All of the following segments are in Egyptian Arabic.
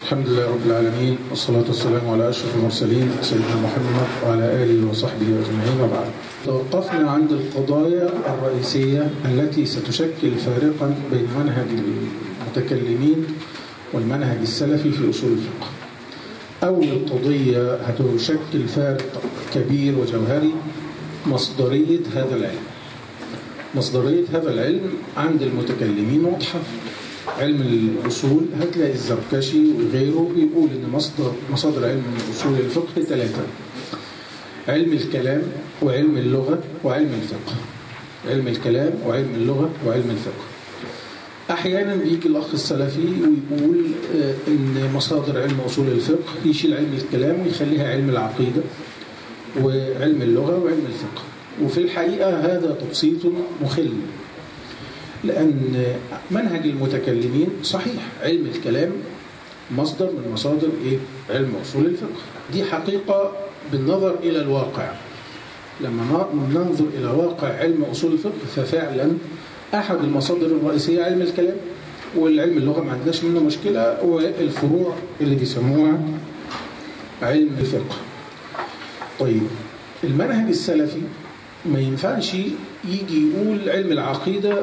الحمد لله رب العالمين والصلاة والسلام على أشرف المرسلين سيدنا محمد وعلى آله وصحبه أجمعين وبعد توقفنا عند القضايا الرئيسية التي ستشكل فارقا بين منهج المتكلمين والمنهج السلفي في أصول الفقه أول قضية هتشكل فارق كبير وجوهري مصدرية هذا العلم مصدرية هذا العلم عند المتكلمين واضحة علم الأصول هتلاقي الزركشي وغيره بيقول إن مصدر مصادر علم أصول الفقه ثلاثة علم الكلام وعلم اللغة وعلم الفقه علم الكلام وعلم اللغة وعلم الفقه أحيانا بيجي الأخ السلفي ويقول إن مصادر علم أصول الفقه يشيل علم الكلام ويخليها علم العقيدة وعلم اللغة وعلم الفقه وفي الحقيقة هذا تبسيط مخل لأن منهج المتكلمين صحيح علم الكلام مصدر من مصادر إيه؟ علم أصول الفقه دي حقيقة بالنظر إلى الواقع لما ننظر إلى واقع علم أصول الفقه ففعلا أحد المصادر الرئيسية علم الكلام والعلم اللغة ما عندناش منه مشكلة والفروع اللي بيسموها علم الفقه طيب المنهج السلفي ما ينفعش يجي يقول علم العقيدة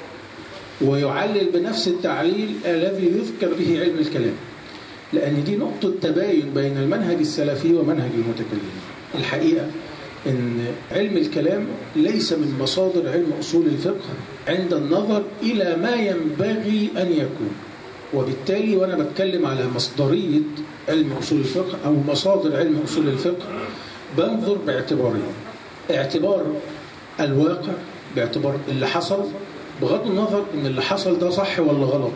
ويعلل بنفس التعليل الذي يذكر به علم الكلام لأن دي نقطة تباين بين المنهج السلفي ومنهج المتكلمين الحقيقة أن علم الكلام ليس من مصادر علم أصول الفقه عند النظر إلى ما ينبغي أن يكون وبالتالي وأنا بتكلم على مصدرية علم أصول الفقه أو مصادر علم أصول الفقه بنظر باعتبارين اعتبار الواقع باعتبار اللي حصل بغض النظر ان اللي حصل ده صح ولا غلط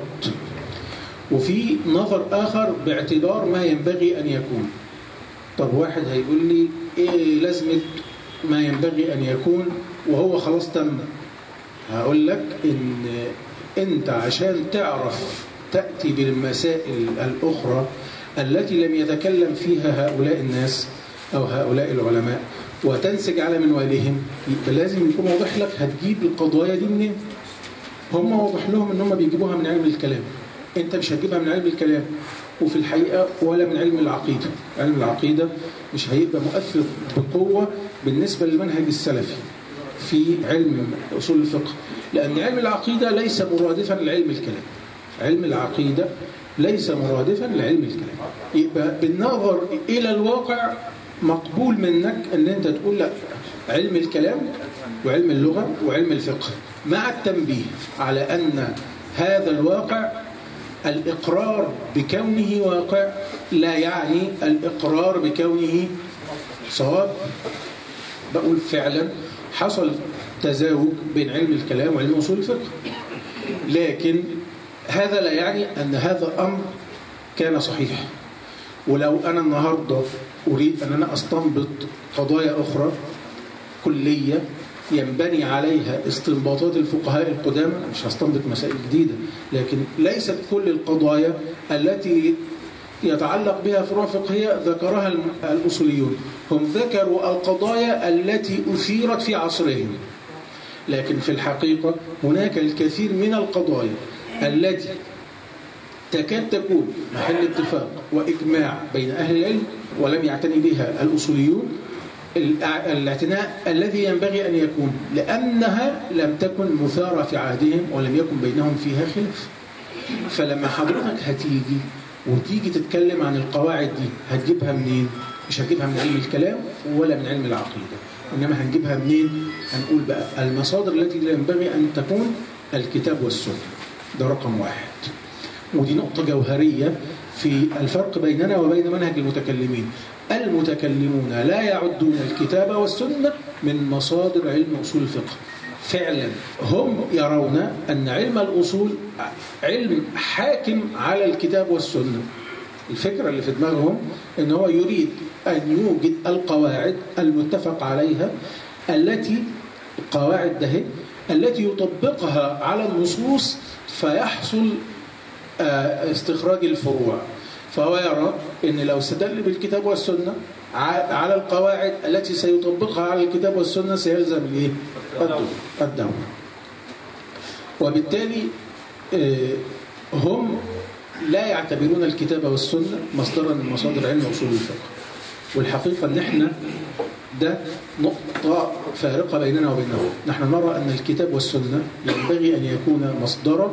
وفي نظر آخر باعتبار ما ينبغي أن يكون طب واحد هيقول لي إيه لازمة ما ينبغي أن يكون وهو خلاص تم هقول لك إن أنت عشان تعرف تأتي بالمسائل الأخرى التي لم يتكلم فيها هؤلاء الناس أو هؤلاء العلماء وتنسج على منوالهم يبقى لازم يكون واضح لك هتجيب القضايا دي منين هم واضح لهم ان هم بيجيبوها من علم الكلام انت مش هتجيبها من علم الكلام وفي الحقيقة ولا من علم العقيدة علم العقيدة مش هيبقى مؤثر بقوة بالنسبة للمنهج السلفي في علم أصول الفقه لأن علم العقيدة ليس مرادفا لعلم الكلام علم العقيدة ليس مرادفا لعلم الكلام يبقى بالنظر إلى الواقع مقبول منك أن أنت تقول لا علم الكلام وعلم اللغة وعلم الفقه مع التنبيه على أن هذا الواقع الإقرار بكونه واقع لا يعني الإقرار بكونه صواب بقول فعلا حصل تزاوج بين علم الكلام وعلم أصول الفقه لكن هذا لا يعني أن هذا أمر كان صحيح ولو أنا النهاردة أريد أن أنا أستنبط قضايا أخرى كلية ينبني عليها استنباطات الفقهاء القدامى مش هستنبط مسائل جديدة لكن ليست كل القضايا التي يتعلق بها فروع فقهية ذكرها الأصوليون هم ذكروا القضايا التي أثيرت في عصرهم لكن في الحقيقة هناك الكثير من القضايا التي تكاد تكون محل اتفاق وإجماع بين أهل العلم ولم يعتني بها الأصوليون الاعتناء الذي ينبغي أن يكون لأنها لم تكن مثارة في عهدهم ولم يكن بينهم فيها خلاف فلما حضرتك هتيجي وتيجي تتكلم عن القواعد دي هتجيبها منين؟ مش هتجيبها من علم الكلام ولا من علم العقيدة إنما هنجيبها منين؟ هنقول بقى المصادر التي ينبغي أن تكون الكتاب والسنة ده رقم واحد ودي نقطة جوهرية في الفرق بيننا وبين منهج المتكلمين المتكلمون لا يعدون الكتاب والسنة من مصادر علم أصول الفقه فعلا هم يرون أن علم الأصول علم حاكم على الكتاب والسنة الفكرة اللي في دماغهم أن هو يريد أن يوجد القواعد المتفق عليها التي القواعد ده التي يطبقها على النصوص فيحصل استخراج الفروع فهو يرى أن لو استدل بالكتاب والسنة على القواعد التي سيطبقها على الكتاب والسنة سيلزم الايه؟ الدور وبالتالي هم لا يعتبرون الكتاب والسنة مصدرا من مصادر علم أصول الفقه والحقيقة أن احنا ده نقطة فارقة بيننا وبينهم نحن نرى أن الكتاب والسنة ينبغي أن يكون مصدر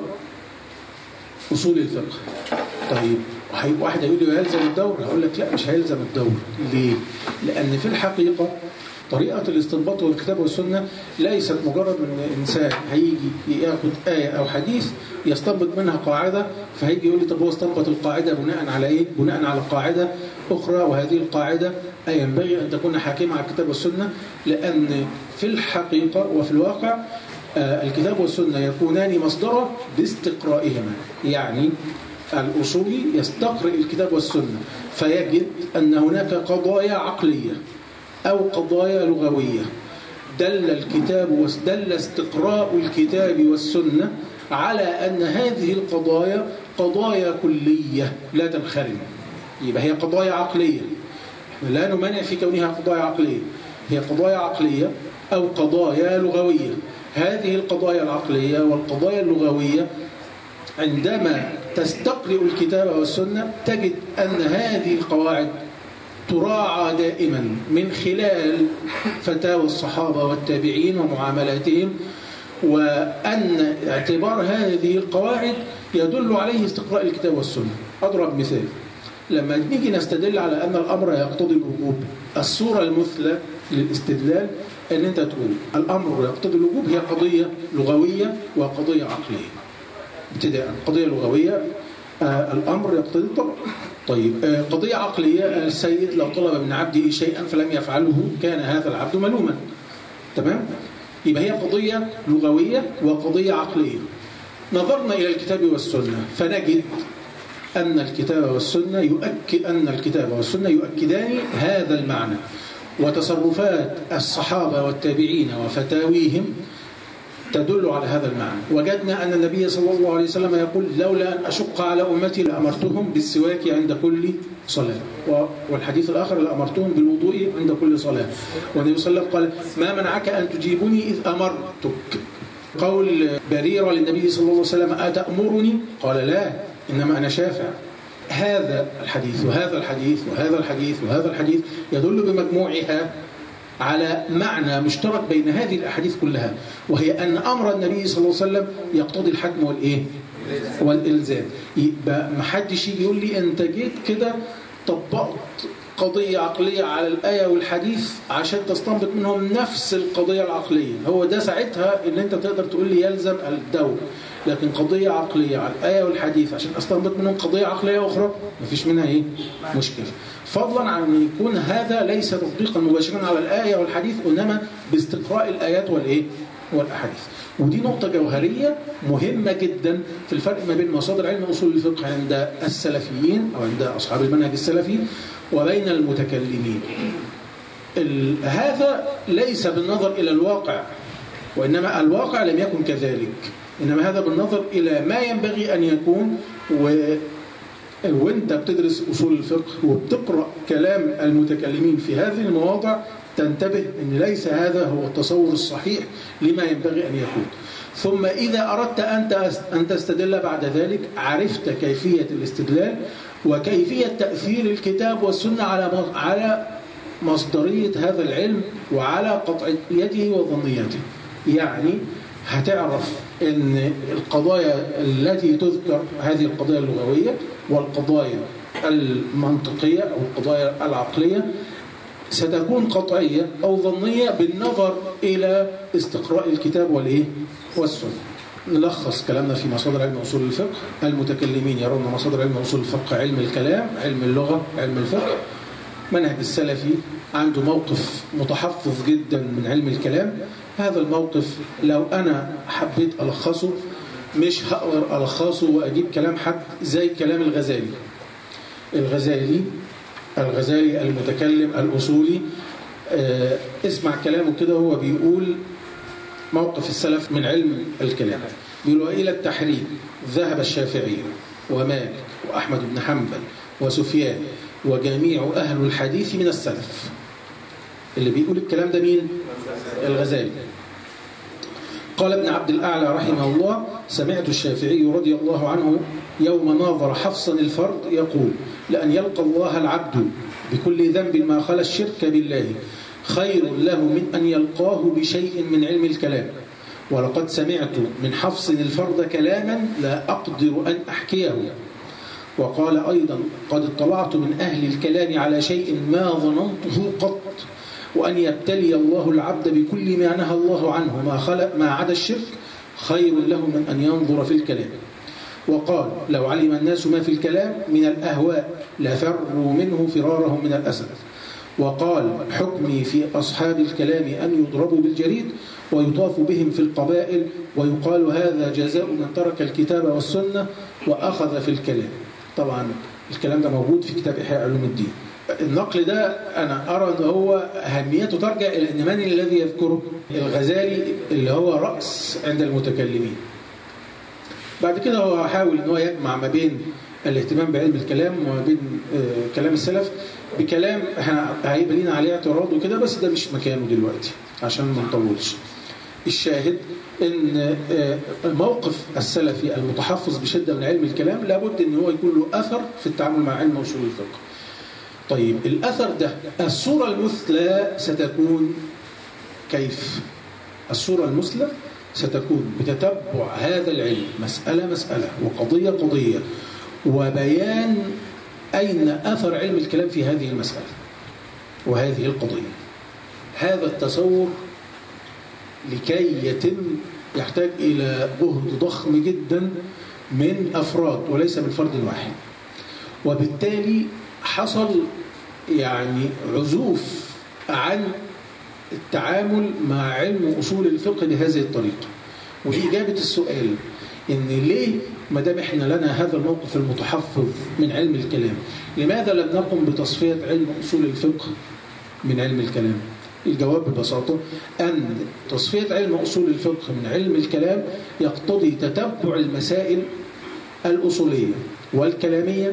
أصول الفقه طيب واحد يقول لي يلزم الدور هقول لك لا مش هيلزم الدور ليه؟ لأن في الحقيقة طريقة الاستنباط والكتاب والسنة ليست مجرد من إنسان هيجي ياخد آية أو حديث يستنبط منها قاعدة فهيجي يقول لي طب هو استنبط القاعدة بناء على إيه؟ بناء على قاعدة أخرى وهذه القاعدة أي ينبغي أن تكون حاكمة على الكتاب والسنة لأن في الحقيقة وفي الواقع الكتاب والسنة يكونان مصدرا لاستقرائهما يعني الأصولي يستقرئ الكتاب والسنة فيجد أن هناك قضايا عقلية أو قضايا لغوية دل الكتاب ودل استقراء الكتاب والسنة على أن هذه القضايا قضايا كلية لا تنخرم يبقى هي قضايا عقلية لا نمانع في كونها قضايا عقلية هي قضايا عقلية أو قضايا لغوية هذه القضايا العقلية والقضايا اللغوية عندما تستقرئ الكتاب والسنة تجد أن هذه القواعد تراعى دائما من خلال فتاوى الصحابة والتابعين ومعاملاتهم وأن اعتبار هذه القواعد يدل عليه استقراء الكتاب والسنة أضرب مثال لما نيجي نستدل على أن الأمر يقتضي الوجوب الصورة المثلى للاستدلال أن أنت تقول الأمر يقتضي الوجوب هي قضية لغوية وقضية عقلية ابتداء قضية لغوية آه الأمر يقتضي الطبع طيب آه قضية عقلية السيد لو طلب من عبده شيئا فلم يفعله كان هذا العبد ملوما تمام يبقى هي قضية لغوية وقضية عقلية نظرنا إلى الكتاب والسنة فنجد أن الكتاب والسنة يؤكد أن الكتاب والسنة يؤكدان هذا المعنى وتصرفات الصحابة والتابعين وفتاويهم تدل على هذا المعنى وجدنا أن النبي صلى الله عليه وسلم يقول لولا أن أشق على أمتي لأمرتهم بالسواك عند كل صلاة والحديث الآخر لأمرتهم بالوضوء عند كل صلاة والنبي صلى الله عليه وسلم قال ما منعك أن تجيبني إذ أمرتك قول بريرة للنبي صلى الله عليه وسلم أتأمرني قال لا إنما أنا شافع هذا الحديث وهذا الحديث وهذا الحديث وهذا الحديث يدل بمجموعها على معنى مشترك بين هذه الأحاديث كلها وهي أن أمر النبي صلى الله عليه وسلم يقتضي الحجم والإيه والإلزام يبقى ما حدش يجي يقول لي أنت جيت كده طبقت قضية عقلية على الآية والحديث عشان تستنبط منهم نفس القضية العقلية هو ده ساعتها اللي انت تقدر تقول لي يلزم الدور لكن قضية عقلية على الآية والحديث عشان أستنبط منهم قضية عقلية أخرى مفيش منها إيه؟ مشكلة فضلا عن أن يكون هذا ليس تطبيقا مباشرا على الآية والحديث إنما باستقراء الآيات والإيه؟ والأحاديث ودي نقطة جوهرية مهمة جدا في الفرق ما بين مصادر علم أصول الفقه عند السلفيين أو عند أصحاب المنهج السلفي وبين المتكلمين هذا ليس بالنظر إلى الواقع وإنما الواقع لم يكن كذلك إنما هذا بالنظر إلى ما ينبغي أن يكون و... وانت بتدرس أصول الفقه وبتقرأ كلام المتكلمين في هذه المواضع تنتبه أن ليس هذا هو التصور الصحيح لما ينبغي أن يكون ثم إذا أردت أنت أن تستدل بعد ذلك عرفت كيفية الاستدلال وكيفية تأثير الكتاب والسنة على على مصدرية هذا العلم وعلى قطعيته وظنيته يعني هتعرف ان القضايا التي تذكر هذه القضايا اللغوية والقضايا المنطقية أو القضايا العقلية ستكون قطعية أو ظنية بالنظر إلى استقراء الكتاب والإيه؟ والسنة نلخص كلامنا في مصادر علم أصول الفقه المتكلمين يرون مصادر علم أصول الفقه علم الكلام علم اللغة علم الفقه منهج السلفي عنده موقف متحفظ جدا من علم الكلام هذا الموقف لو أنا حبيت ألخصه مش هقدر ألخصه وأجيب كلام حد زي كلام الغزالي الغزالي الغزالي المتكلم الأصولي آه اسمع كلامه كده هو بيقول موقف السلف من علم الكلام بيقول إلى التحريم ذهب الشافعي ومالك وأحمد بن حنبل وسفيان وجميع أهل الحديث من السلف اللي بيقول الكلام ده مين؟ الغزالي قال ابن عبد الأعلى رحمه الله سمعت الشافعي رضي الله عنه يوم ناظر حفصا الفرد يقول لأن يلقى الله العبد بكل ذنب ما خلا الشرك بالله خير له من أن يلقاه بشيء من علم الكلام ولقد سمعت من حفص الفرد كلاما لا أقدر أن أحكيه وقال أيضا قد اطلعت من أهل الكلام على شيء ما ظننته قط وأن يبتلي الله العبد بكل ما نهى الله عنه ما خلق ما عدا الشرك خير له من أن ينظر في الكلام وقال لو علم الناس ما في الكلام من الأهواء لفروا منه فرارهم من الأسد وقال حكمي في أصحاب الكلام أن يضربوا بالجريد ويطاف بهم في القبائل ويقال هذا جزاء من ترك الكتاب والسنة وأخذ في الكلام طبعا الكلام ده موجود في كتاب إحياء علوم الدين النقل ده أنا أرى أن هو أهميته ترجع إلى أن من الذي يذكره الغزالي اللي هو رأس عند المتكلمين بعد كده هو حاول أن هو يجمع ما بين الاهتمام بعلم الكلام وما بين كلام السلف بكلام هيبقى لنا عليه اعتراض وكده بس ده مش مكانه دلوقتي عشان ما نطولش الشاهد ان موقف السلفي المتحفظ بشده من علم الكلام لابد ان هو يكون له اثر في التعامل مع علم اصول الفقه. طيب الاثر ده الصوره المثلى ستكون كيف؟ الصوره المثلى ستكون بتتبع هذا العلم مساله مساله وقضيه قضيه وبيان أين أثر علم الكلام في هذه المسألة وهذه القضية هذا التصور لكي يتم يحتاج إلى جهد ضخم جدا من أفراد وليس من فرد واحد وبالتالي حصل يعني عزوف عن التعامل مع علم أصول الفقه بهذه الطريقة وإجابة السؤال إن ليه ما دام احنا لنا هذا الموقف المتحفظ من علم الكلام لماذا لم نقم بتصفية علم أصول الفقه من علم الكلام الجواب ببساطة أن تصفية علم أصول الفقه من علم الكلام يقتضي تتبع المسائل الأصولية والكلامية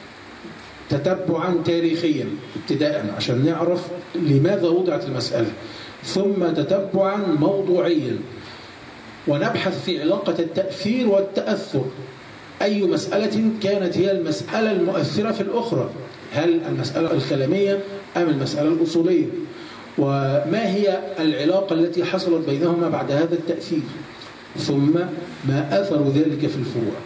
تتبعا تاريخيا ابتداء عشان نعرف لماذا وضعت المسألة ثم تتبعا موضوعيا ونبحث في علاقة التأثير والتأثر أي مسألة كانت هي المسألة المؤثرة في الأخرى هل المسألة الكلامية أم المسألة الأصولية وما هي العلاقة التي حصلت بينهما بعد هذا التأثير ثم ما أثر ذلك في الفروع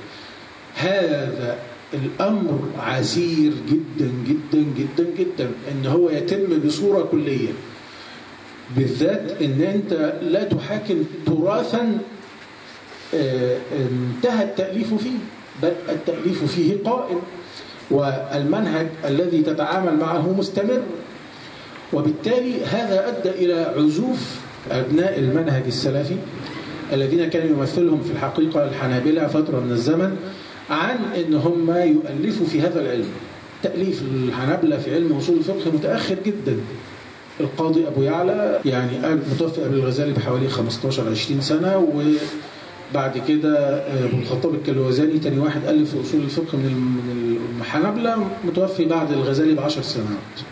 هذا الأمر عسير جدا جدا جدا جدا أن هو يتم بصورة كلية بالذات ان انت لا تحاكم تراثا انتهى التأليف فيه بل التأليف فيه قائم والمنهج الذي تتعامل معه مستمر وبالتالي هذا أدى إلى عزوف أبناء المنهج السلفي الذين كانوا يمثلهم في الحقيقة الحنابلة فترة من الزمن عن أن هم يؤلفوا في هذا العلم تأليف الحنابلة في علم أصول الفقه متأخر جدا القاضي أبو يعلى يعني متوفى قبل الغزالي بحوالي 15 20 سنة وبعد كده أبو الخطاب الكلوزاني تاني واحد ألف في أصول الفقه من الحنابلة متوفي بعد الغزالي بعشر سنوات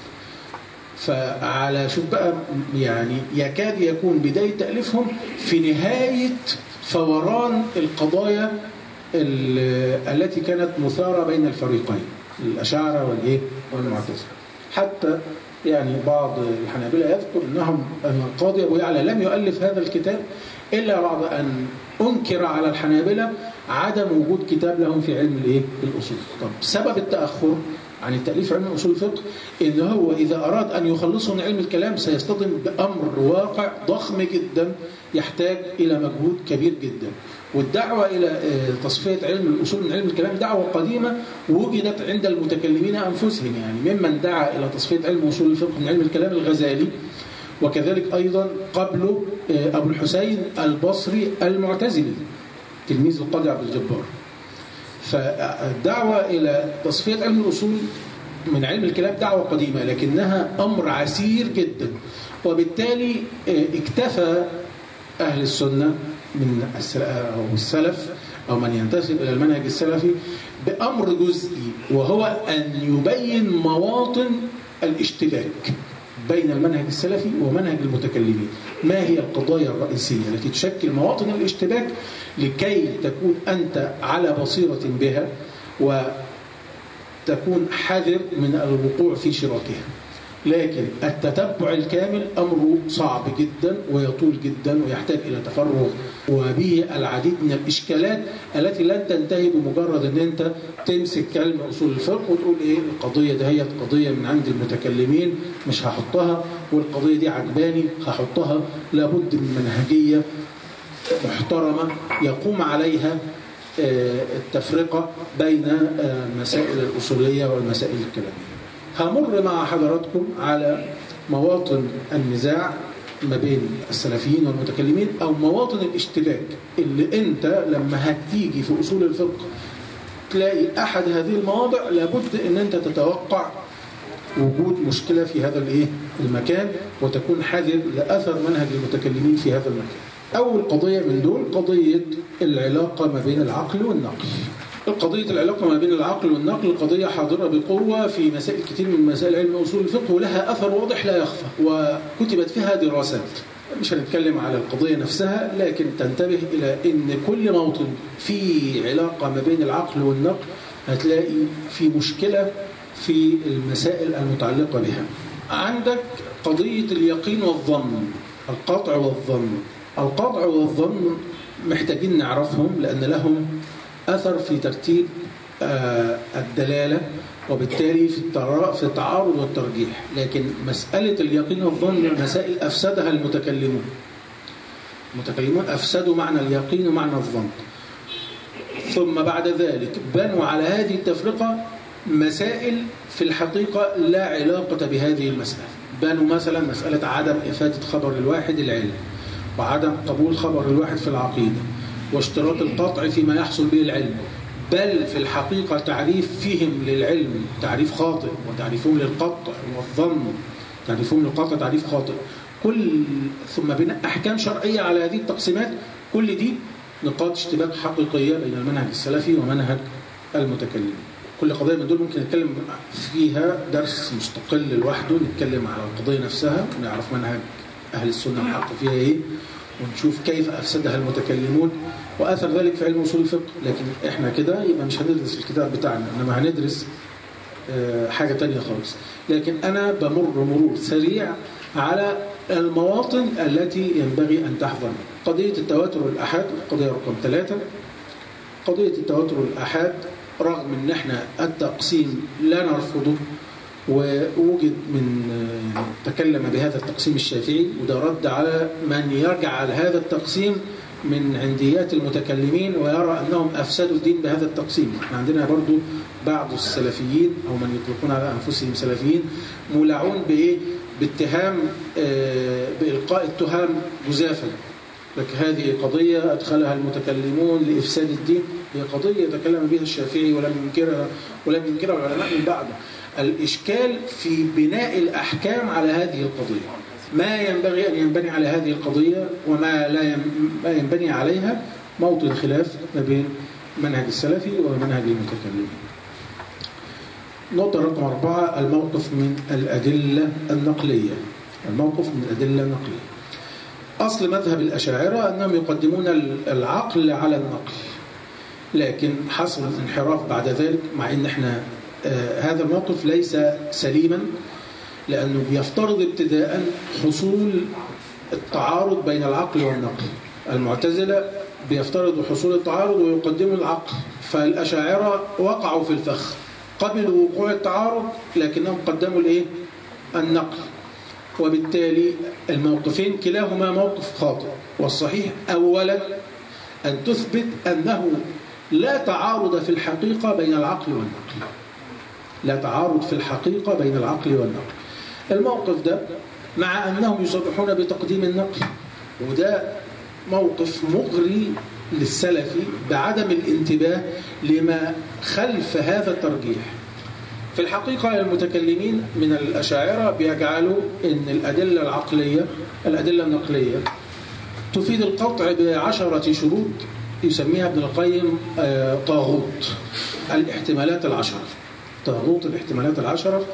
فعلى شوف بقى يعني يكاد يكون بداية تأليفهم في نهاية فوران القضايا التي كانت مثارة بين الفريقين الأشاعرة والإيه والمعتزلة حتى يعني بعض الحنابلة يذكر أنهم أن القاضي أبو يعلى لم يؤلف هذا الكتاب إلا بعد أن أنكر على الحنابلة عدم وجود كتاب لهم في علم الإيه؟ الأصول طب سبب التأخر عن التأليف علم أصول الفقه إن هو إذا أراد أن يخلصه من علم الكلام سيصطدم بأمر واقع ضخم جدا يحتاج إلى مجهود كبير جدا والدعوة إلى تصفية علم الأصول من علم الكلام دعوة قديمة وجدت عند المتكلمين أنفسهم يعني ممن دعا إلى تصفية علم أصول الفقه من علم الكلام الغزالي وكذلك أيضا قبله أبو الحسين البصري المعتزلي تلميذ القاضي عبد الجبار فالدعوة إلى تصفية علم الأصول من علم الكلام دعوة قديمة لكنها أمر عسير جدا وبالتالي اكتفى أهل السنة من أو السلف أو من ينتسب إلى المنهج السلفي بأمر جزئي وهو أن يبين مواطن الاشتباك بين المنهج السلفي ومنهج المتكلمين ما هي القضايا الرئيسية التي تشكل مواطن الاشتباك لكي تكون أنت على بصيرة بها وتكون حذر من الوقوع في شراكها لكن التتبع الكامل أمره صعب جدا ويطول جدا ويحتاج إلى تفرغ وبه العديد من الإشكالات التي لن تنتهي بمجرد أن أنت تمسك كلمة أصول الفقه وتقول إيه القضية دهيت قضية من عند المتكلمين مش هحطها والقضية دي عجباني هحطها لابد من منهجية محترمة يقوم عليها التفرقة بين المسائل الأصولية والمسائل الكلامية همر مع حضراتكم على مواطن النزاع ما بين السلفيين والمتكلمين أو مواطن الاشتباك اللي أنت لما هتيجي في أصول الفقه تلاقي أحد هذه المواضع لابد أن أنت تتوقع وجود مشكلة في هذا الايه المكان وتكون حذر لأثر منهج المتكلمين في هذا المكان أول قضية من دول قضية العلاقة ما بين العقل والنقل القضية العلاقة ما بين العقل والنقل قضية حاضرة بقوة في مسائل كتير من مسائل علم أصول الفقه ولها أثر واضح لا يخفى وكتبت فيها دراسات مش هنتكلم على القضية نفسها لكن تنتبه إلى أن كل موطن فيه علاقة ما بين العقل والنقل هتلاقي في مشكلة في المسائل المتعلقة بها عندك قضية اليقين والظن القطع والظن القطع والظن محتاجين نعرفهم لأن لهم أثر في ترتيب الدلالة وبالتالي في في التعارض والترجيح لكن مسألة اليقين والظن مسائل أفسدها المتكلمون المتكلمون أفسدوا معنى اليقين ومعنى الظن ثم بعد ذلك بنوا على هذه التفرقة مسائل في الحقيقة لا علاقة بهذه المسألة بنوا مثلا مسألة عدم إفادة خبر الواحد العلم وعدم قبول خبر الواحد في العقيدة واشتراط القطع فيما يحصل به العلم بل في الحقيقة تعريف فيهم للعلم تعريف خاطئ وتعريفهم للقطع والظن تعريفهم للقطع تعريف خاطئ كل ثم بناء أحكام شرعية على هذه التقسيمات كل دي نقاط اشتباك حقيقية بين المنهج السلفي ومنهج المتكلم كل قضية من دول ممكن نتكلم فيها درس مستقل لوحده نتكلم على القضية نفسها ونعرف منهج أهل السنة الحق فيها إيه ونشوف كيف أفسدها المتكلمون وأثر ذلك في علم أصول الفقه لكن إحنا كده يبقى مش هندرس الكتاب بتاعنا إنما هندرس حاجة تانية خالص لكن أنا بمر مرور سريع على المواطن التي ينبغي أن تحضر قضية التواتر الأحاد قضية رقم ثلاثة قضية التواتر الأحاد رغم أن احنا التقسيم لا نرفضه ووجد من تكلم بهذا التقسيم الشافعي وده رد على من يجعل هذا التقسيم من عنديات المتكلمين ويرى أنهم أفسدوا الدين بهذا التقسيم احنا عندنا برضو بعض السلفيين أو من يطلقون على أنفسهم سلفيين مولعون بإيه؟ باتهام بإلقاء التهام جزافا لك هذه قضية أدخلها المتكلمون لإفساد الدين هي قضية تكلم بها الشافعي ولم ينكرها ولم ينكرها العلماء من بعده الإشكال في بناء الأحكام على هذه القضية ما ينبغي أن ينبني على هذه القضية وما لا ما ينبني عليها موطن خلاف ما بين منهج السلفي ومنهج المتكلمين نقطة رقم أربعة الموقف من الأدلة النقلية الموقف من الأدلة النقلية أصل مذهب الأشاعرة أنهم يقدمون العقل على النقل لكن حصل انحراف بعد ذلك مع أن احنا آه هذا الموقف ليس سليما لأنه بيفترض ابتداء حصول التعارض بين العقل والنقل المعتزلة بيفترضوا حصول التعارض ويقدموا العقل فالأشاعرة وقعوا في الفخ قبلوا وقوع التعارض لكنهم قدموا الايه النقل وبالتالي الموقفين كلاهما موقف خاطئ والصحيح أولا أن تثبت أنه لا تعارض في الحقيقة بين العقل والنقل لا تعارض في الحقيقة بين العقل والنقل الموقف ده مع أنهم يصرحون بتقديم النقل وده موقف مغري للسلفي بعدم الانتباه لما خلف هذا الترجيح في الحقيقة المتكلمين من الأشاعرة بيجعلوا أن الأدلة العقلية الأدلة النقلية تفيد القطع بعشرة شروط يسميها ابن القيم طاغوت الاحتمالات العشرة طاغوت الاحتمالات العشرة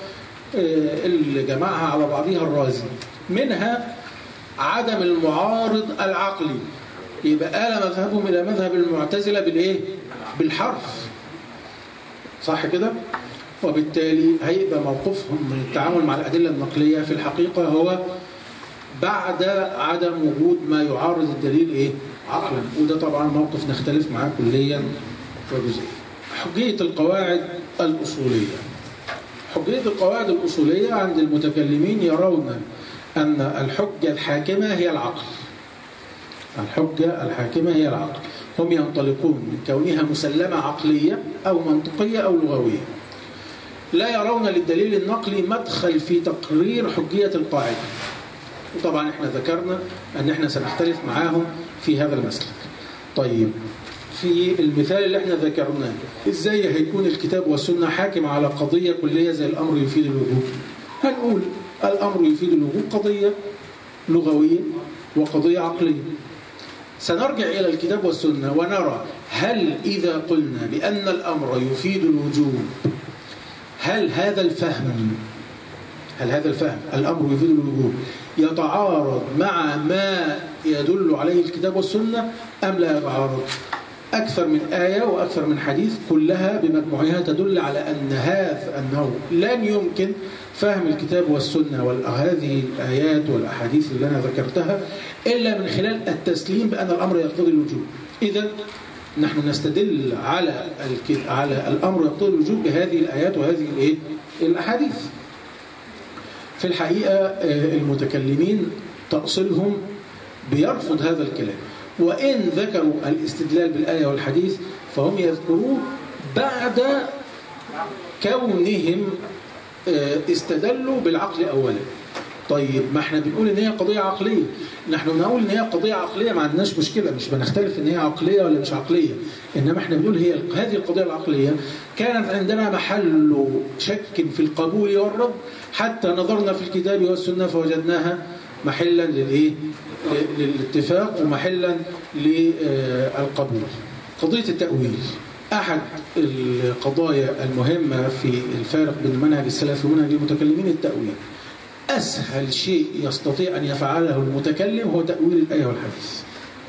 اللي جمعها على بعضها الرازي منها عدم المعارض العقلي يبقى آل مذهبهم إلى مذهب المعتزلة بالإيه؟ بالحرف صح كده؟ وبالتالي هيبقى موقفهم من التعامل مع الأدلة النقلية في الحقيقة هو بعد عدم وجود ما يعارض الدليل إيه؟ عقلا وده طبعا موقف نختلف معاه كليا وجزئيا حجية القواعد الأصولية حجية القواعد الأصولية عند المتكلمين يرون أن الحجة الحاكمة هي العقل الحجة الحاكمة هي العقل هم ينطلقون من كونها مسلمة عقلية أو منطقية أو لغوية لا يرون للدليل النقلي مدخل في تقرير حجية القاعدة وطبعا احنا ذكرنا أن احنا سنختلف معاهم في هذا المسلك طيب في المثال اللي احنا ذكرناه ازاي هيكون الكتاب والسنة حاكم على قضية كلية زي الأمر يفيد الوجوب هنقول الأمر يفيد الوجوب قضية لغوية وقضية عقلية سنرجع إلى الكتاب والسنة ونرى هل إذا قلنا بأن الأمر يفيد الوجوب هل هذا الفهم هل هذا الفهم الأمر يفيد الوجوب يتعارض مع ما يدل عليه الكتاب والسنة أم لا يتعارض أكثر من آية وأكثر من حديث كلها بمجموعها تدل على أن هذا أنه لن يمكن فهم الكتاب والسنة وهذه الآيات والأحاديث اللي أنا ذكرتها إلا من خلال التسليم بأن الأمر يقتضي الوجوب إذا نحن نستدل على على الأمر يقتضي الوجوب بهذه الآيات وهذه الإيه؟ الأحاديث في الحقيقة المتكلمين تأصيلهم بيرفض هذا الكلام وإن ذكروا الاستدلال بالآية والحديث فهم يذكروه بعد كونهم استدلوا بالعقل أولا طيب ما احنا بنقول ان هي قضية عقلية نحن بنقول ان هي قضية عقلية ما عندناش مشكلة مش بنختلف ان هي عقلية ولا مش عقلية انما احنا بنقول هي هذه القضية العقلية كانت عندنا محل شك في القبول والرد حتى نظرنا في الكتاب والسنة فوجدناها محلا للايه للاتفاق ومحلا للقبول قضية التأويل أحد القضايا المهمة في الفارق بين المنهج السلفي ومنهج المتكلمين التأويل أسهل شيء يستطيع أن يفعله المتكلم هو تأويل الآية والحديث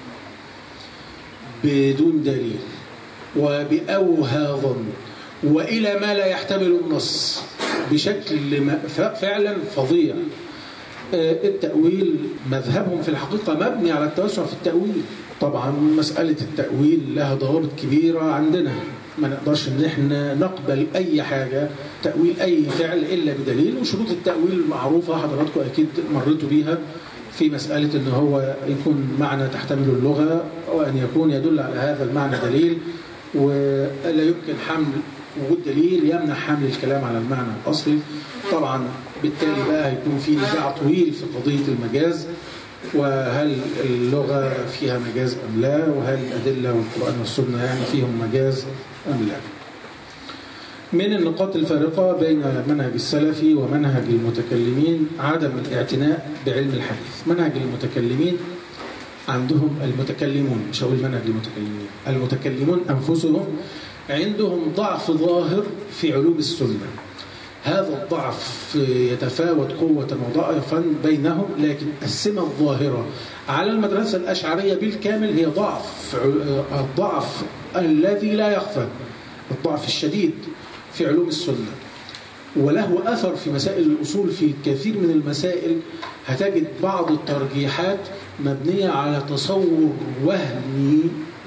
بدون دليل وبأوهى ظن وإلى ما لا يحتمل النص بشكل فعلا فظيع التأويل مذهبهم في الحقيقة مبني على التوسع في التأويل طبعا مسألة التأويل لها ضوابط كبيرة عندنا ما نقدرش ان احنا نقبل اي حاجة تأويل اي فعل الا بدليل وشروط التأويل معروفة حضراتكم اكيد مريتوا بيها في مسألة ان هو يكون معنى تحتمل اللغة وان يكون يدل على هذا المعنى دليل ولا يمكن حمل وجود دليل يمنع حمل الكلام على المعنى الأصلي طبعا بالتالي بقى هيكون في نزاع طويل في قضية المجاز وهل اللغة فيها مجاز أم لا وهل الأدلة والقرآن والسنة يعني فيهم مجاز أم لا من النقاط الفارقة بين منهج السلفي ومنهج المتكلمين عدم الاعتناء بعلم الحديث منهج المتكلمين عندهم المتكلمون مش هقول منهج المتكلمين المتكلمون أنفسهم عندهم ضعف ظاهر في علوم السنة هذا الضعف يتفاوت قوة وضعفا بينهم لكن السمة الظاهرة على المدرسة الأشعرية بالكامل هي ضعف الضعف الذي لا يخفى الضعف الشديد في علوم السنة وله أثر في مسائل الأصول في كثير من المسائل هتجد بعض الترجيحات مبنية على تصور وهمي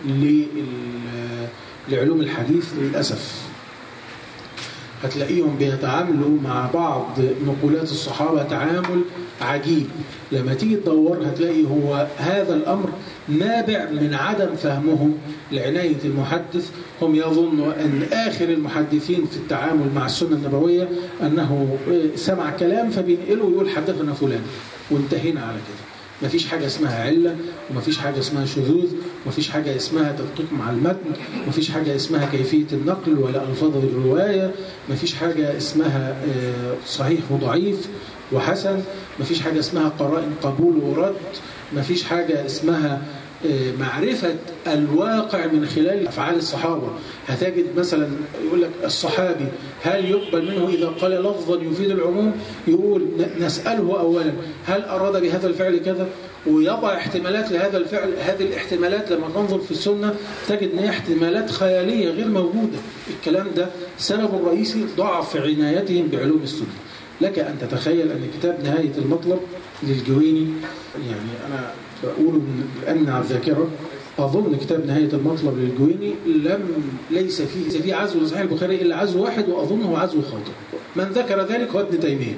لعلوم الحديث للأسف هتلاقيهم بيتعاملوا مع بعض نقولات الصحابة تعامل عجيب لما تيجي تدور هتلاقي هو هذا الأمر نابع من عدم فهمهم لعناية المحدث هم يظنوا أن آخر المحدثين في التعامل مع السنة النبوية أنه سمع كلام فبينقله ويقول حدثنا فلان وانتهينا على كده مفيش حاجة اسمها علة ومفيش حاجة اسمها شذوذ ومفيش حاجة اسمها تدقيق مع المتن ومفيش حاجة اسمها كيفية النقل ولا ألفاظ الرواية مفيش حاجة اسمها صحيح وضعيف وحسن مفيش حاجة اسمها قرائن قبول ورد مفيش حاجة اسمها معرفة الواقع من خلال أفعال الصحابة هتجد مثلا يقول لك الصحابي هل يقبل منه إذا قال لفظا يفيد العموم يقول نسأله أولا هل أراد بهذا الفعل كذا ويضع احتمالات لهذا الفعل هذه الاحتمالات لما تنظر في السنة تجد ان هي احتمالات خيالية غير موجودة الكلام ده سبب الرئيسي ضعف عنايتهم بعلوم السنة لك أن تتخيل أن كتاب نهاية المطلب للجويني يعني أنا بقول بأن على الذاكرة أظن كتاب نهاية المطلب للجويني لم ليس فيه فيه عزو لصحيح البخاري إلا عزو واحد وأظنه عزو خاطئ من ذكر ذلك هو ابن تيمية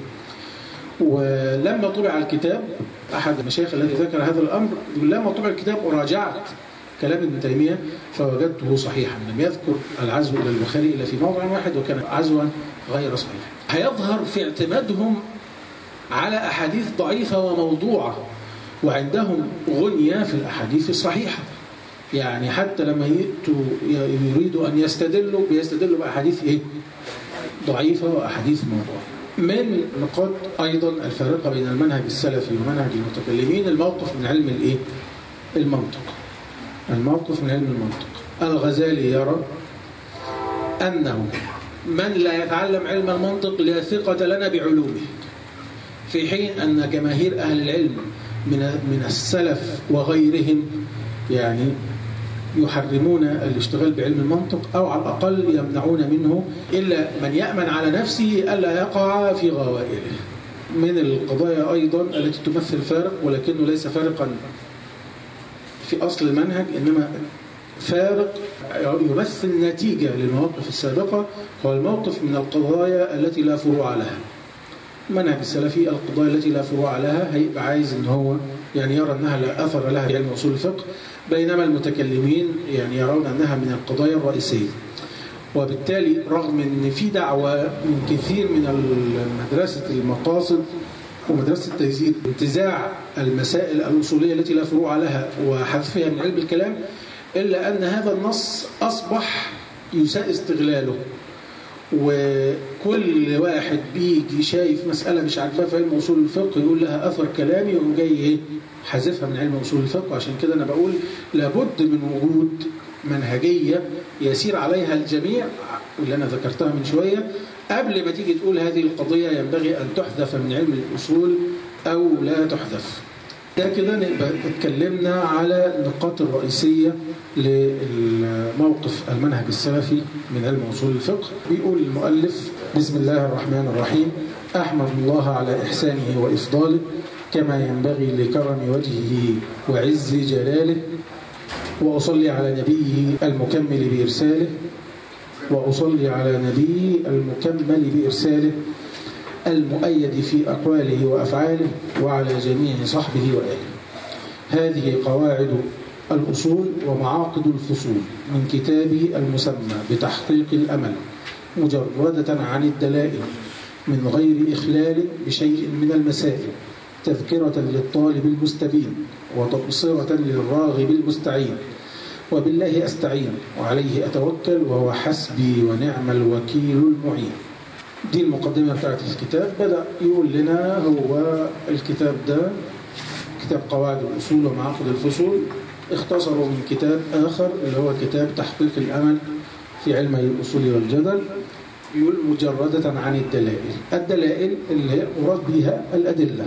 ولما طبع الكتاب أحد المشايخ الذي ذكر هذا الأمر يقول لما طبع الكتاب أراجعت كلام ابن تيمية فوجدته صحيحا لم يذكر العزو إلى البخاري إلا في موضع واحد وكان عزوا غير صحيح هيظهر في اعتمادهم على أحاديث ضعيفة وموضوعة وعندهم غنية في الأحاديث الصحيحة يعني حتى لما يأتوا يريدوا أن يستدلوا بيستدلوا بأحاديث إيه؟ ضعيفة وأحاديث موضوعة من نقاط أيضا الفارقة بين المنهج السلفي ومنهج المتكلمين الموقف من علم الإيه؟ المنطق الموقف من علم المنطق الغزالي يرى أنه من لا يتعلم علم المنطق لا ثقة لنا بعلومه في حين أن جماهير أهل العلم من من السلف وغيرهم يعني يحرمون الاشتغال بعلم المنطق أو على الأقل يمنعون منه إلا من يأمن على نفسه ألا يقع في غوائله من القضايا أيضا التي تمثل فارق ولكنه ليس فارقا في أصل المنهج إنما فارق يمثل نتيجة للمواقف السابقة هو الموقف من القضايا التي لا فروع لها منهج السلفي القضايا التي لا فروع لها هيبقى عايز ان هو يعني يرى انها لا اثر لها في علم اصول الفقه بينما المتكلمين يعني يرون انها من القضايا الرئيسيه وبالتالي رغم ان في دعوه من كثير من مدرسه المقاصد ومدرسه التيسير انتزاع المسائل الاصوليه التي لا فروع لها وحذفها من علم الكلام الا ان هذا النص اصبح يساء استغلاله وكل واحد بيجي شايف مسألة مش عاجباه في علم أصول الفقه يقول لها أثر كلامي يقوم جاي إيه حذفها من علم أصول الفقه عشان كده أنا بقول لابد من وجود منهجية يسير عليها الجميع واللي أنا ذكرتها من شوية قبل ما تيجي تقول هذه القضية ينبغي أن تحذف من علم الأصول أو لا تحذف ده كده نبقى اتكلمنا على النقاط الرئيسية لموقف المنهج السلفي من علم أصول الفقه بيقول المؤلف بسم الله الرحمن الرحيم أحمد الله على إحسانه وإفضاله كما ينبغي لكرم وجهه وعز جلاله وأصلي على نبيه المكمل بإرساله وأصلي على نبيه المكمل بإرساله المؤيد في أقواله وأفعاله وعلى جميع صحبه وآله هذه قواعد الأصول ومعاقد الفصول من كتابي المسمى بتحقيق الأمل مجردة عن الدلائل من غير إخلال بشيء من المسائل تذكرة للطالب المستبين وتبصرة للراغب المستعين وبالله أستعين وعليه أتوكل وهو حسبي ونعم الوكيل المعين دي المقدمة بتاعت الكتاب بدأ يقول لنا هو الكتاب ده كتاب قواعد الأصول ومعاقد الفصول اختصروا من كتاب آخر اللي هو كتاب تحقيق الأمل في علم الأصول والجدل يقول مجردة عن الدلائل الدلائل اللي مراد بها الأدلة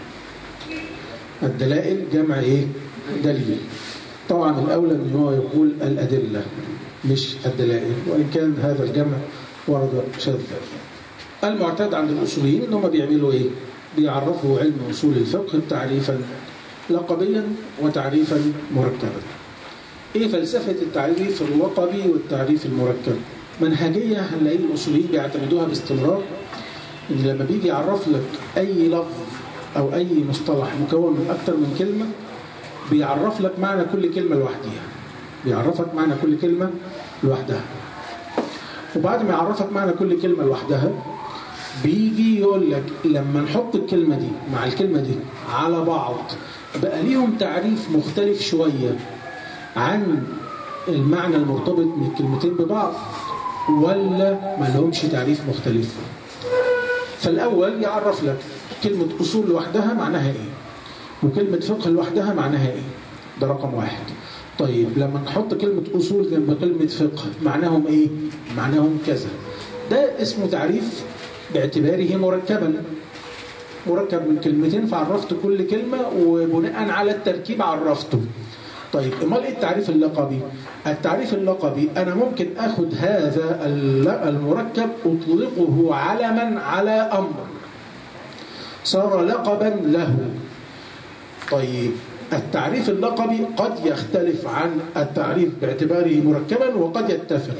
الدلائل جمع إيه؟ دليل طبعا الأولى أن هو يقول الأدلة مش الدلائل وإن كان هذا الجمع ورد شاذ المعتاد عند الأصوليين أنهم بيعملوا إيه؟ بيعرفوا علم أصول الفقه تعريفا لقبيا وتعريفا مركبا ايه فلسفة التعريف اللقبي والتعريف المركب منهجية هنلاقي الأصوليين بيعتمدوها باستمرار إن لما بيجي يعرف لك أي لفظ أو أي مصطلح مكون من أكثر من كلمة بيعرف لك معنى كل كلمة لوحدها بيعرفك معنى كل كلمة لوحدها وبعد ما يعرفك معنى كل كلمة لوحدها بيجي يقول لك لما نحط الكلمة دي مع الكلمة دي على بعض بقى ليهم تعريف مختلف شوية عن المعنى المرتبط من الكلمتين ببعض ولا ما لهمش تعريف مختلف فالأول يعرف لك كلمة أصول لوحدها معناها إيه وكلمة فقه لوحدها معناها إيه ده رقم واحد طيب لما نحط كلمة أصول جنب كلمة فقه معناهم إيه؟ معناهم كذا ده اسمه تعريف باعتباره مركبا مركب من كلمتين فعرفت كل كلمة وبناء على التركيب عرفته طيب امال ايه التعريف اللقبي التعريف اللقبي انا ممكن اخد هذا المركب اطلقه علما على امر صار لقبا له طيب التعريف اللقبي قد يختلف عن التعريف باعتباره مركبا وقد يتفق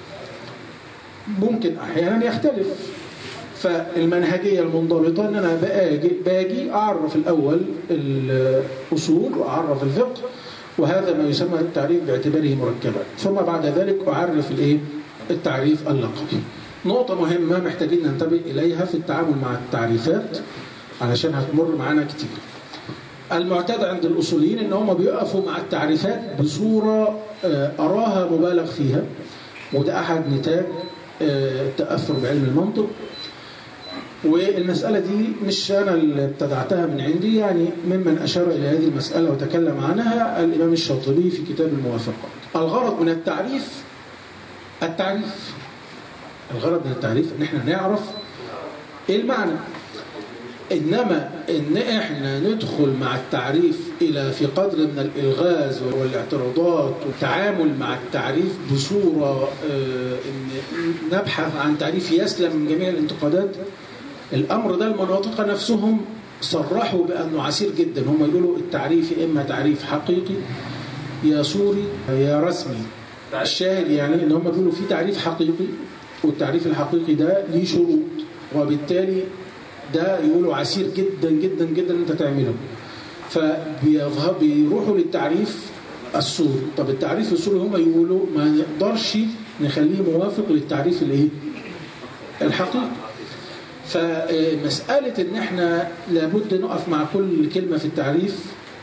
ممكن احيانا يختلف فالمنهجية المنضبطة ان انا باجي, باجي اعرف الاول الاصول واعرف الفقه وهذا ما يسمى التعريف باعتباره مركبا ثم بعد ذلك أعرف الايه التعريف اللقبي نقطة مهمة محتاجين ننتبه إليها في التعامل مع التعريفات علشان هتمر معانا كتير المعتاد عند الأصوليين إن هم بيقفوا مع التعريفات بصورة أراها مبالغ فيها وده أحد نتاج التأثر بعلم المنطق والمسألة دي مش أنا اللي ابتدعتها من عندي يعني ممن أشار إلى هذه المسألة وتكلم عنها الإمام الشاطبي في كتاب الموافقات الغرض من التعريف التعريف الغرض من التعريف ان احنا نعرف ايه المعنى انما ان احنا ندخل مع التعريف الى في قدر من الالغاز والاعتراضات والتعامل مع التعريف بصوره ان نبحث عن تعريف يسلم من جميع الانتقادات الامر ده المناطق نفسهم صرحوا بانه عسير جدا هم يقولوا التعريف اما تعريف حقيقي يا صوري يا رسمي الشاهد يعني ان هم بيقولوا في تعريف حقيقي والتعريف الحقيقي ده ليه شروط وبالتالي ده يقولوا عسير جدا جدا جدا انت تعمله فبيروحوا للتعريف الصوري طب التعريف الصوري هم يقولوا ما نقدرش نخليه موافق للتعريف الايه الحقيقي فمسألة ان احنا لابد نقف مع كل كلمة في التعريف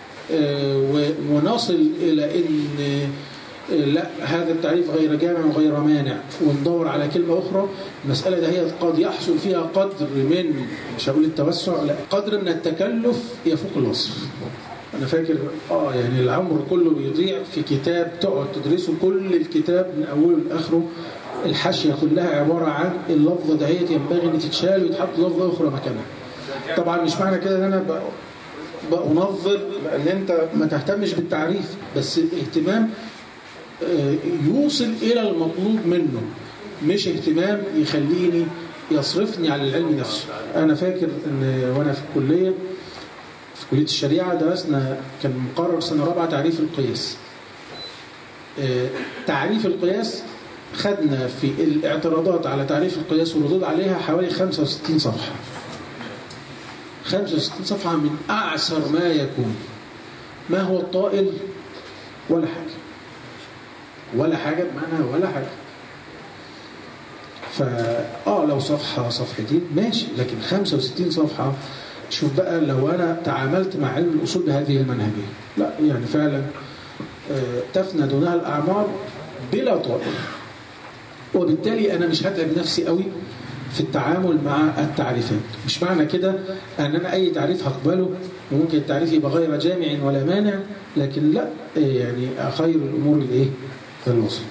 ونصل الى ان لا هذا التعريف غير جامع وغير مانع وندور على كلمة أخرى المسألة ده هي قد يحصل فيها قدر من مش هقول التوسع لا قدر من التكلف يفوق الوصف أنا فاكر آه يعني العمر كله بيضيع في كتاب تقعد تدرسه كل الكتاب من أوله لآخره الحاشية كلها عبارة عن اللفظة دهيت ينبغي أن تتشال ويتحط لفظة أخرى مكانها طبعا مش معنى كده أن أنا بأنظر أن أنت ما تهتمش بالتعريف بس اهتمام يوصل إلى المطلوب منه مش اهتمام يخليني يصرفني على العلم نفسه أنا فاكر أن وأنا في الكلية في كلية الشريعة درسنا كان مقرر سنة رابعة تعريف القياس تعريف القياس خدنا في الاعتراضات على تعريف القياس والردود عليها حوالي 65 صفحة 65 صفحة من أعسر ما يكون ما هو الطائل ولا حاجة ولا حاجة بمعنى ولا حاجة فآه لو صفحة صفحتين ماشي لكن 65 صفحة شوف بقى لو أنا تعاملت مع علم الأصول بهذه المنهجية لا يعني فعلا تفنى دونها الأعمار بلا طائل وبالتالي أنا مش هتعب نفسي قوي في التعامل مع التعريفات مش معنى كده أن أنا أي تعريف هقبله وممكن التعريف يبقى غير جامع ولا مانع لكن لا يعني خير الأمور الإيه الوسط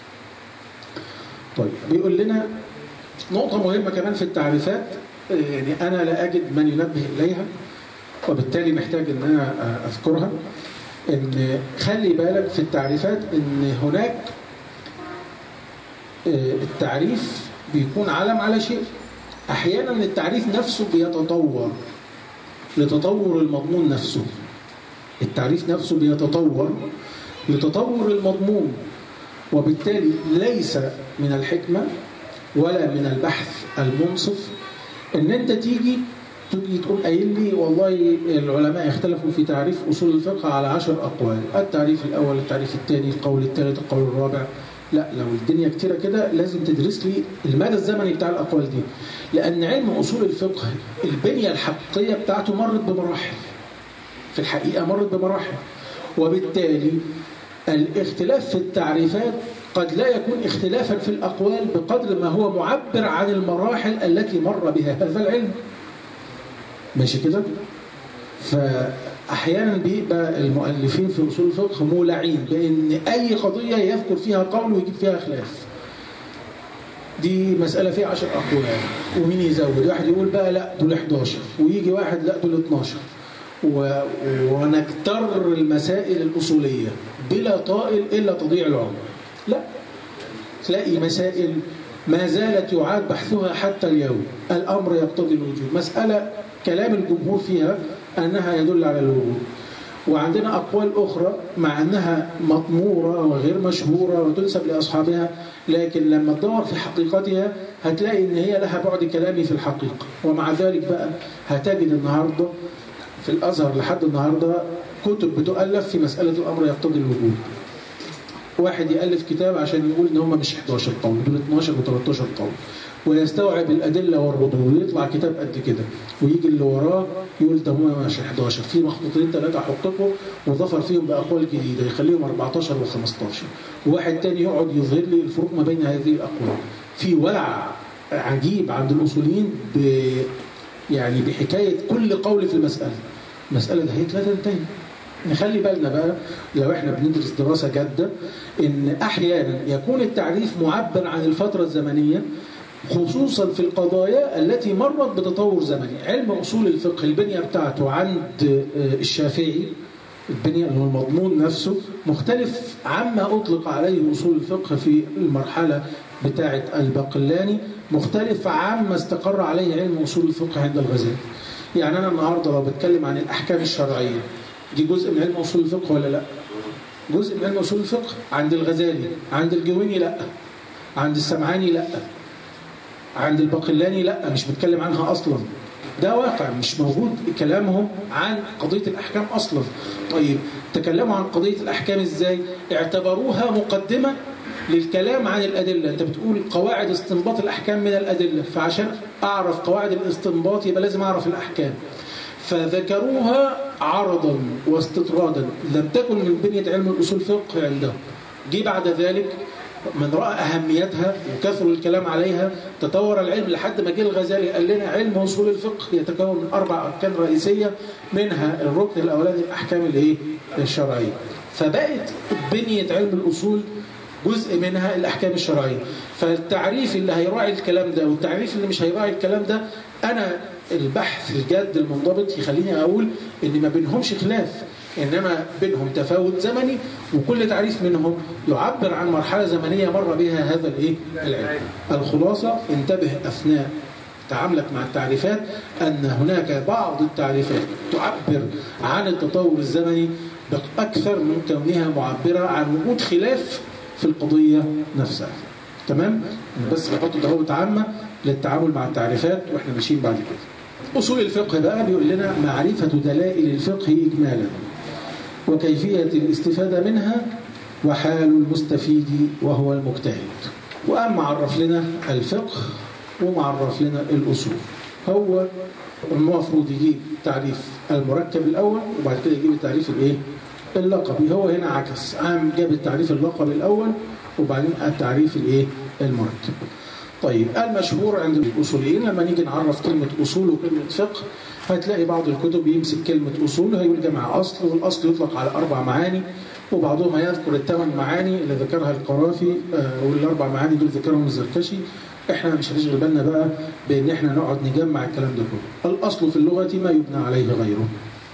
طيب بيقول لنا نقطة مهمة كمان في التعريفات يعني أنا لا أجد من ينبه إليها وبالتالي محتاج أن أنا أذكرها أن خلي بالك في التعريفات أن هناك التعريف بيكون علم على شيء أحيانا التعريف نفسه بيتطور لتطور المضمون نفسه التعريف نفسه بيتطور لتطور المضمون وبالتالي ليس من الحكمة ولا من البحث المنصف ان انت تيجي تيجي تقول قايل لي والله العلماء اختلفوا في تعريف اصول الفقه على عشر اقوال التعريف الاول التعريف الثاني القول الثالث القول الرابع لا لو الدنيا كتيرة كده لازم تدرس لي المدى الزمني بتاع الأقوال دي لأن علم أصول الفقه البنية الحقيقية بتاعته مرت بمراحل في الحقيقة مرت بمراحل وبالتالي الاختلاف في التعريفات قد لا يكون اختلافا في الأقوال بقدر ما هو معبر عن المراحل التي مر بها هذا العلم ماشي كده فأحيانا بيبقى المؤلفين في أصول الفقه مولعين بأن أي قضية يذكر فيها قول ويجيب فيها خلاف دي مسألة فيها 10 أقوال ومين يزود واحد يقول بقى لا دول 11 ويجي واحد لا دول 12 و... ونكتر المسائل الأصولية بلا طائل إلا تضيع العمر لا تلاقي مسائل ما زالت يعاد بحثها حتى اليوم الأمر يقتضي الوجود مسألة كلام الجمهور فيها أنها يدل على الوجود وعندنا أقوال أخرى مع أنها مطمورة وغير مشهورة وتنسب لأصحابها لكن لما تدور في حقيقتها هتلاقي أن هي لها بعد كلامي في الحقيقة ومع ذلك بقى هتجد النهاردة في الأزهر لحد النهاردة كتب بتؤلف في مسألة الأمر يقتضي الوجود واحد يألف كتاب عشان يقول ان هم مش 11 قول دول 12 و13 قول ويستوعب الأدلة والردود ويطلع كتاب قد كده ويجي اللي وراه يقول ده هم مش 11 في مخطوطين ثلاثة أحطكم وظفر فيهم بأقوال جديدة يخليهم 14 و15 وواحد تاني يقعد يظهر لي الفروق ما بين هذه الأقوال في ولع عجيب عند الأصوليين ب يعني بحكاية كل قول في المسألة المسألة ده لا تنتهي نخلي بالنا بقى لو احنا بندرس دراسة جادة ان احيانا يكون التعريف معبر عن الفترة الزمنية خصوصا في القضايا التي مرت بتطور زمني علم أصول الفقه البنية بتاعته عند الشافعي البنية اللي هو المضمون نفسه مختلف عما أطلق عليه أصول الفقه في المرحلة بتاعة البقلاني مختلف عما استقر عليه علم أصول الفقه عند الغزالي يعني أنا النهاردة لو بتكلم عن الأحكام الشرعية دي جزء من علم أصول الفقه ولا لا جزء من علم أصول الفقه عند الغزالي عند الجويني لا عند السمعاني لا عند الباقلاني لا مش بتكلم عنها أصلا ده واقع مش موجود كلامهم عن قضية الأحكام أصلا طيب تكلموا عن قضية الأحكام إزاي اعتبروها مقدمة للكلام عن الأدلة أنت بتقول قواعد استنباط الأحكام من الأدلة فعشان أعرف قواعد الاستنباط يبقى لازم أعرف الأحكام فذكروها عرضا واستطرادا لم تكن من بنية علم الأصول الفقه عندهم جي بعد ذلك من رأى أهميتها وكثر الكلام عليها تطور العلم لحد ما جه الغزالي قال لنا علم أصول الفقه يتكون من أربع أركان رئيسية منها الركن الأولاني الأحكام الإيه؟ الشرعية فبقت بنية علم الأصول جزء منها الأحكام الشرعية فالتعريف اللي هيراعي الكلام ده والتعريف اللي مش هيراعي الكلام ده أنا البحث الجاد المنضبط يخليني أقول إن ما بينهمش خلاف إنما بينهم تفاوت زمني وكل تعريف منهم يعبر عن مرحلة زمنية مر بها هذا الإيه؟ العلم الخلاصة انتبه أثناء تعاملك مع التعريفات أن هناك بعض التعريفات تعبر عن التطور الزمني أكثر من كونها معبرة عن وجود خلاف في القضية نفسها تمام؟ بس بحط ضوابط عامة للتعامل مع التعريفات وإحنا ماشيين بعد كده أصول الفقه بقى بيقول لنا معرفة دلائل الفقه إجمالا وكيفية الاستفادة منها وحال المستفيد وهو المجتهد وقام معرف لنا الفقه ومعرف لنا الأصول هو المفروض يجيب تعريف المركب الأول وبعد كده يجيب التعريف الإيه؟ اللقبي هو هنا عكس قام جاب التعريف اللقبي الأول وبعدين التعريف الإيه؟ المركب طيب المشهور عند الأصوليين لما نيجي نعرف كلمة أصول وكلمة فقه هتلاقي بعض الكتب يمسك كلمة أصول هيقول جمع أصل والأصل يطلق على أربع معاني وبعضهم يذكر الثمان معاني اللي ذكرها القرافي والأربع معاني دول ذكرهم الزركشي احنا مش هنشغل بالنا بقى بان احنا نقعد نجمع الكلام ده كله الاصل في اللغه ما يبنى عليه غيره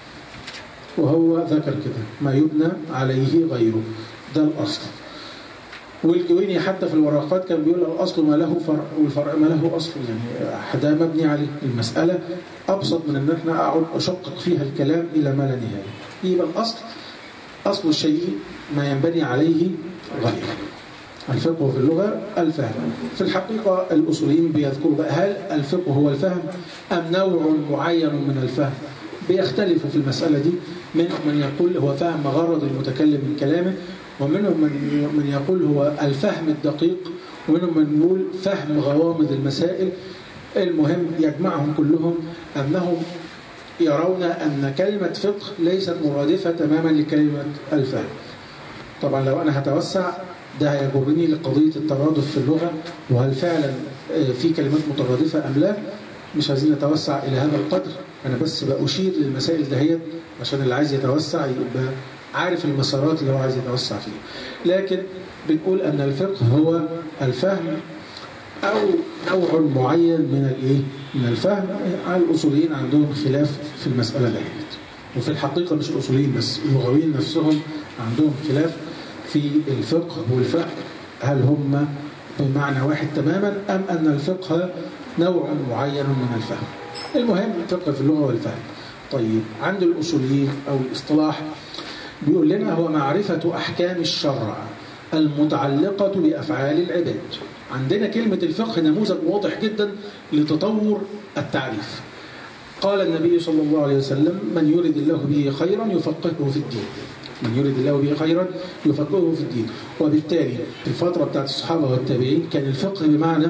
وهو ذكر كده ما يبنى عليه غيره ده الاصل والجويني حتى في الورقات كان بيقول الاصل ما له فرع والفرع ما له اصل يعني ده مبني عليه المساله ابسط من ان احنا اقعد اشقق فيها الكلام الى ما لا نهايه يبقى الاصل اصل الشيء ما ينبني عليه غيره الفقه في اللغة الفهم في الحقيقة الأصوليين بيذكروا بقى هل الفقه هو الفهم أم نوع معين من الفهم بيختلفوا في المسألة دي منهم من يقول هو فهم غرض المتكلم من كلامه ومنهم من يقول هو الفهم الدقيق ومنهم من يقول فهم غوامض المسائل المهم يجمعهم كلهم أنهم يرون أن كلمة فقه ليست مرادفة تماما لكلمة الفهم طبعا لو أنا هتوسع ده هيجرني لقضية الترادف في اللغة وهل فعلا في كلمات مترادفة أم لا مش عايزين نتوسع إلى هذا القدر أنا بس بأشير للمسائل دهيت عشان اللي عايز يتوسع يبقى عارف المسارات اللي هو عايز يتوسع فيها لكن بنقول أن الفقه هو الفهم أو نوع معين من الإيه؟ من الفهم الأصوليين عندهم خلاف في المسألة دهيت وفي الحقيقة مش الأصوليين بس اللغويين نفسهم عندهم خلاف في الفقه والفهم هل هم بمعنى واحد تماما أم أن الفقه نوع معين من الفهم المهم الفقه في اللغة والفهم طيب عند الأصوليين أو الاصطلاح بيقول لنا هو معرفة أحكام الشرع المتعلقة بأفعال العباد عندنا كلمة الفقه نموذج واضح جدا لتطور التعريف قال النبي صلى الله عليه وسلم من يرد الله به خيرا يفقهه في الدين من يرد الله به خيرا يفقهه في الدين وبالتالي في الفترة بتاعت الصحابة والتابعين كان الفقه بمعنى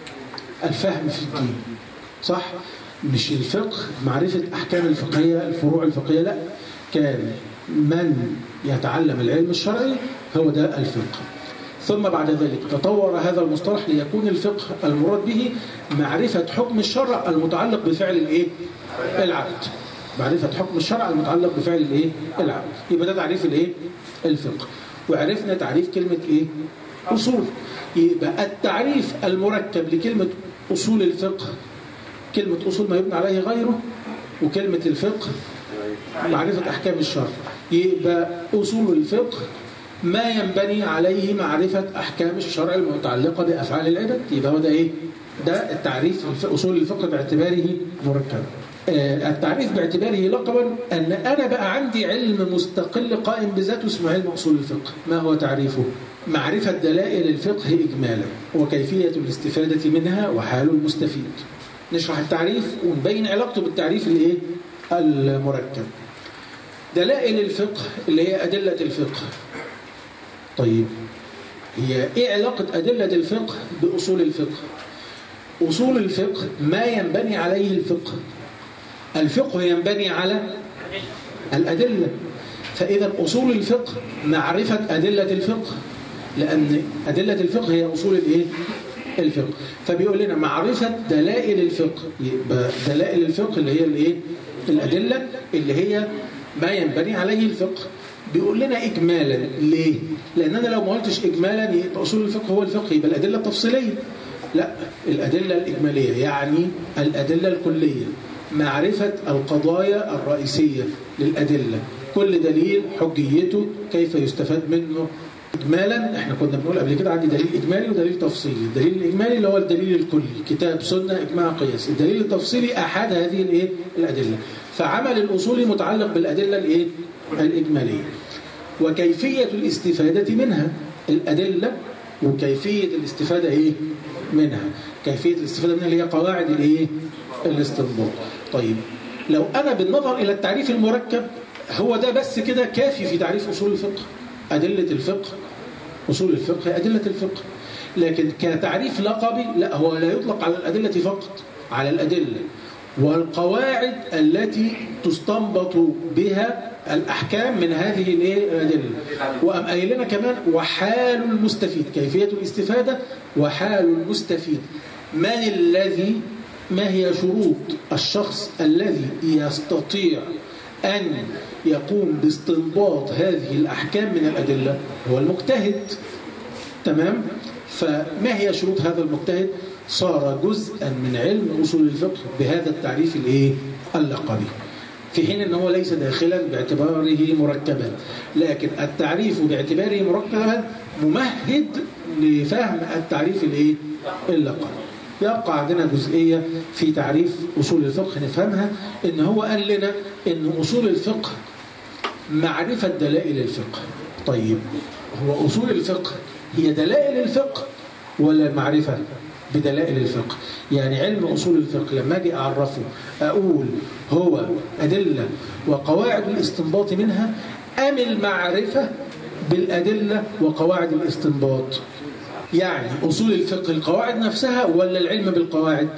الفهم في الدين صح؟ مش الفقه معرفة أحكام الفقهية الفروع الفقهية لا كان من يتعلم العلم الشرعي هو ده الفقه ثم بعد ذلك تطور هذا المصطلح ليكون الفقه المراد به معرفة حكم الشرع المتعلق بفعل الايه العبد معرفة حكم الشرع المتعلق بفعل الايه العبد يبقى ده تعريف الايه الفقه وعرفنا تعريف كلمة ايه أصول يبقى التعريف المركب لكلمة أصول الفقه كلمة أصول ما يبنى عليه غيره وكلمة الفقه معرفة أحكام الشرع يبقى أصول الفقه ما ينبني عليه معرفة أحكام الشرع المتعلقة بأفعال العباد يبقى هو ده إيه؟ ده التعريف في أصول الفقه باعتباره مركبا التعريف باعتباره لقبا أن أنا بقى عندي علم مستقل قائم بذاته اسمه علم أصول الفقه ما هو تعريفه؟ معرفة دلائل الفقه إجمالا وكيفية الاستفادة منها وحال المستفيد نشرح التعريف ونبين علاقته بالتعريف الايه المركب دلائل الفقه اللي هي أدلة الفقه طيب هي إيه علاقة أدلة الفقه بأصول الفقه أصول الفقه ما ينبني عليه الفقه الفقه ينبني على الأدلة فإذا أصول الفقه معرفة أدلة الفقه لأن أدلة الفقه هي أصول الإيه؟ الفقه فبيقول لنا معرفة دلائل الفقه يبقى دلائل الفقه اللي هي الإيه؟ الأدلة اللي هي ما ينبني عليه الفقه بيقول لنا إجمالا ليه؟ لأن أنا لو ما قلتش إجمالا يبقى أصول الفقه هو الفقه يبقى الأدلة التفصيلية لا الأدلة الإجمالية يعني الأدلة الكلية معرفة القضايا الرئيسية للأدلة كل دليل حجيته كيف يستفاد منه إجمالا احنا كنا بنقول قبل كده عندي دليل إجمالي ودليل تفصيلي الدليل الإجمالي اللي هو الدليل الكلي كتاب سنة إجماع قياس الدليل التفصيلي أحد هذه الإيه الأدلة فعمل الأصولي متعلق بالأدلة الإيه الإجمالية وكيفية الاستفادة منها الأدلة وكيفية الاستفادة إيه منها كيفية الاستفادة منها اللي هي قواعد الإيه الاستنباط طيب لو أنا بالنظر إلى التعريف المركب هو ده بس كده كافي في تعريف أصول الفقه أدلة الفقه أصول الفقه هي أدلة الفقه لكن كتعريف لقبي لا هو لا يطلق على الأدلة فقط على الأدلة والقواعد التي تستنبط بها الأحكام من هذه الأدلة وأم قايل لنا كمان وحال المستفيد كيفية الاستفادة وحال المستفيد من الذي ما هي شروط الشخص الذي يستطيع أن يقوم باستنباط هذه الأحكام من الأدلة هو المجتهد تمام فما هي شروط هذا المجتهد صار جزءا من علم أصول الفقه بهذا التعريف الايه اللقبي في حين ان هو ليس داخلا باعتباره مركبا لكن التعريف باعتباره مركبا ممهد لفهم التعريف الايه اللقبي يبقى عندنا جزئية في تعريف أصول الفقه نفهمها إن هو قال لنا إن أصول الفقه معرفة دلائل الفقه طيب هو أصول الفقه هي دلائل الفقه ولا المعرفة بدلائل الفقه يعني علم أصول الفقه لما أجي أعرفه أقول هو أدلة وقواعد الاستنباط منها أم المعرفة بالأدلة وقواعد الاستنباط يعني أصول الفقه القواعد نفسها ولا العلم بالقواعد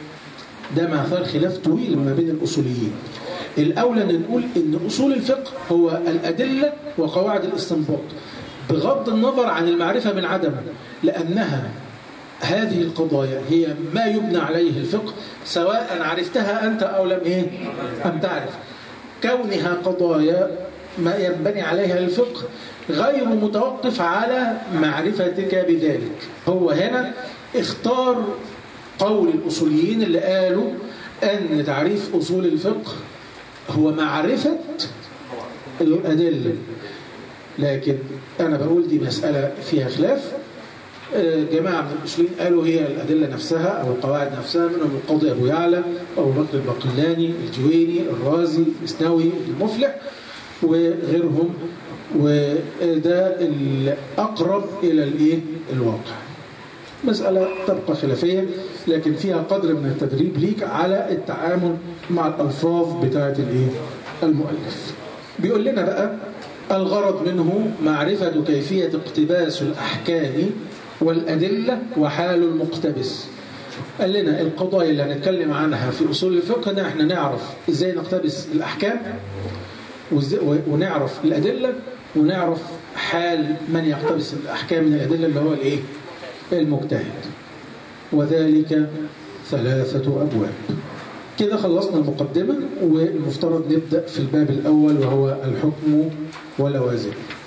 ده مثار خلاف طويل ما بين الأصوليين الأولى أن نقول أن أصول الفقه هو الأدلة وقواعد الاستنباط بغض النظر عن المعرفة من عدم لأنها هذه القضايا هي ما يبنى عليه الفقه سواء عرفتها أنت أو لم إيه؟ أم تعرف كونها قضايا ما ينبني عليها الفقه غير متوقف على معرفتك بذلك هو هنا اختار قول الأصوليين اللي قالوا أن تعريف أصول الفقه هو معرفة الأدلة لكن أنا بقول دي مسألة فيها خلاف جماعة من الأصوليين قالوا هي الأدلة نفسها أو القواعد نفسها منهم القاضي أبو يعلى أبو بكر البقلاني الجويني الرازي الإسنوي المفلح وغيرهم وده الأقرب إلى الإيه الواقع مسألة تبقى خلافية لكن فيها قدر من التدريب ليك على التعامل مع الألفاظ بتاعة الإيه المؤلف بيقول لنا بقى الغرض منه معرفة كيفية اقتباس الأحكام والأدلة وحال المقتبس قال لنا القضايا اللي هنتكلم عنها في أصول الفقه ده احنا نعرف ازاي نقتبس الأحكام ونعرف الأدلة ونعرف حال من يقتبس الأحكام من الأدلة اللي هو الإيه؟ المجتهد وذلك ثلاثة أبواب كده خلصنا المقدمة والمفترض نبدأ في الباب الأول وهو الحكم ولوازمه